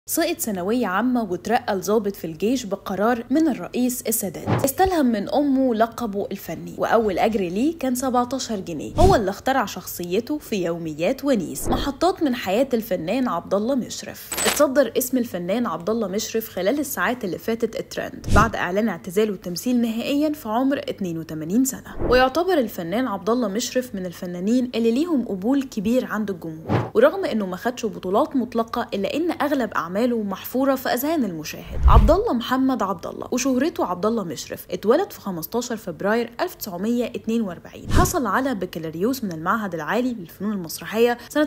سقط ثانوية عامة وترقى لظابط في الجيش بقرار من الرئيس السادات استلهم من أمه لقبه الفني وأول أجر ليه كان 17 جنيه هو اللي اخترع شخصيته في يوميات ونيس محطات من حياة الفنان عبد الله مشرف اتصدر اسم الفنان عبد الله مشرف خلال الساعات اللي فاتت الترند بعد إعلان اعتزاله التمثيل نهائيا في عمر 82 سنة ويعتبر الفنان عبد الله مشرف من الفنانين اللي ليهم قبول كبير عند الجمهور ورغم انه ما خدش بطولات مطلقة الا ان اغلب اعماله محفورة في اذهان المشاهد عبد الله محمد عبد الله وشهرته عبد الله مشرف اتولد في 15 فبراير 1942 حصل على بكالوريوس من المعهد العالي للفنون المسرحية سنة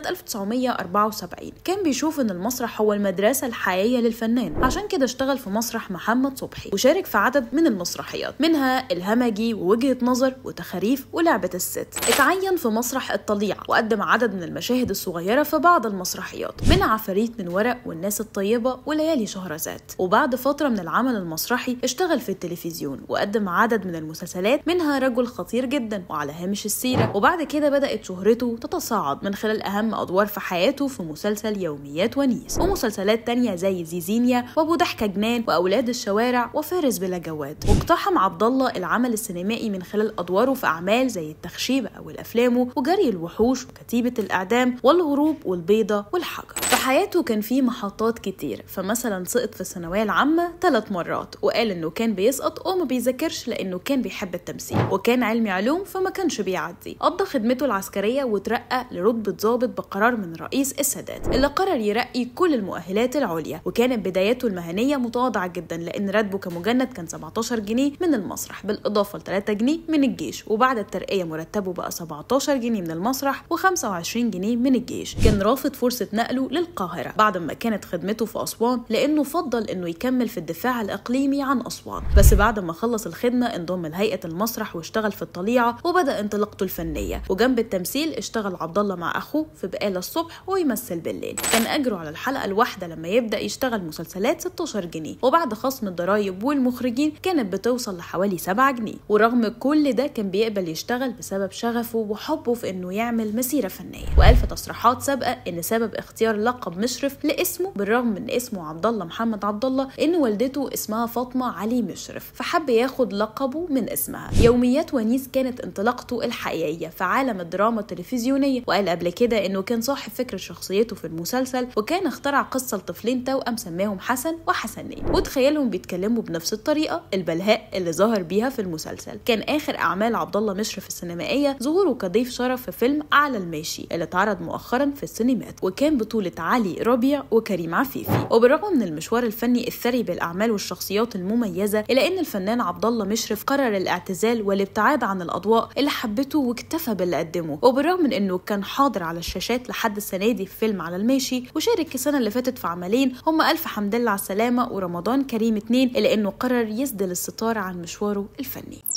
1974 كان بيشوف ان المسرح هو المدرسة الحقيقية للفنان عشان كده اشتغل في مسرح محمد صبحي وشارك في عدد من المسرحيات منها الهمجي ووجهة نظر وتخاريف ولعبة الست اتعين في مسرح الطليعة وقدم عدد من المشاهد الصغيرة في بعض المسرحيات من عفاريت من ورق والناس الطيبة وليالي شهرزاد وبعد فترة من العمل المسرحي اشتغل في التلفزيون وقدم عدد من المسلسلات منها رجل خطير جدا وعلى هامش السيرة وبعد كده بدأت شهرته تتصاعد من خلال أهم أدوار في حياته في مسلسل يوميات ونيس ومسلسلات تانية زي زيزينيا وأبو ضحكة جنان وأولاد الشوارع وفارس بلا جواد واقتحم عبد الله العمل السينمائي من خلال أدواره في أعمال زي التخشيبة أو الأفلام وجري الوحوش وكتيبة الإعدام والهروب والبيضة والحجر في حياته كان في محطات كتير فمثلا سقط في الثانوية العامة ثلاث مرات وقال إنه كان بيسقط وما بيذاكرش لأنه كان بيحب التمثيل وكان علمي علوم فما كانش بيعدي قضى خدمته العسكرية وترقى لرتبة ضابط بقرار من رئيس السادات اللي قرر يرقي كل المؤهلات العليا وكانت بداياته المهنية متواضعة جدا لأن راتبه كمجند كان 17 جنيه من المسرح بالإضافة ل 3 جنيه من الجيش وبعد الترقية مرتبه بقى 17 جنيه من المسرح و25 جنيه من الجيش كان رافض فرصة نقله للقاهرة بعد ما كانت خدمته في أسوان لأنه فضل إنه يكمل في الدفاع الإقليمي عن أسوان بس بعد ما خلص الخدمة انضم لهيئة المسرح واشتغل في الطليعة وبدأ انطلاقته الفنية وجنب التمثيل اشتغل عبد الله مع أخوه في بقالة الصبح ويمثل بالليل كان أجره على الحلقة الواحدة لما يبدأ يشتغل مسلسلات 16 جنيه وبعد خصم الضرايب والمخرجين كانت بتوصل لحوالي 7 جنيه ورغم كل ده كان بيقبل يشتغل بسبب شغفه وحبه في انه يعمل مسيره فنيه وقال في تصريحات سابقه ان سبب اختيار لقب مشرف لاسمه بالرغم من اسمه عبد الله محمد عبد الله ان والدته اسمها فاطمه علي مشرف فحب ياخد لقبه من اسمها يوميات ونيس كانت انطلاقته الحقيقيه في عالم الدراما التلفزيونيه وقال قبل كده انه كان صاحب فكره شخصيته في المسلسل وكان اخترع قصه لطفلين توأم سماهم حسن وحسنين وتخيلهم بيتكلموا بنفس الطريقه البلهاء اللي ظهر بيها في المسلسل كان اخر اعمال عبد الله مشرف السينمائيه ظهوره كضيف شرف في فيلم اعلى الماشي اللي اتعرض مؤخرا في السينمات وكان بطوله علي ربيع وكريم عفيفي وبالرغم من المشوار الفني الثري بالاعمال والشخصيات المميزه الا ان الفنان عبد الله مشرف قرر الاعتزال والابتعاد عن الاضواء اللي حبته واكتفى باللي قدمه وبالرغم من انه كان حاضر على الشاشات لحد السنه دي في فيلم على الماشي وشارك السنه اللي فاتت في عملين هم الف حمد لله على السلامه ورمضان كريم اتنين الا انه قرر يسدل الستار عن مشواره الفني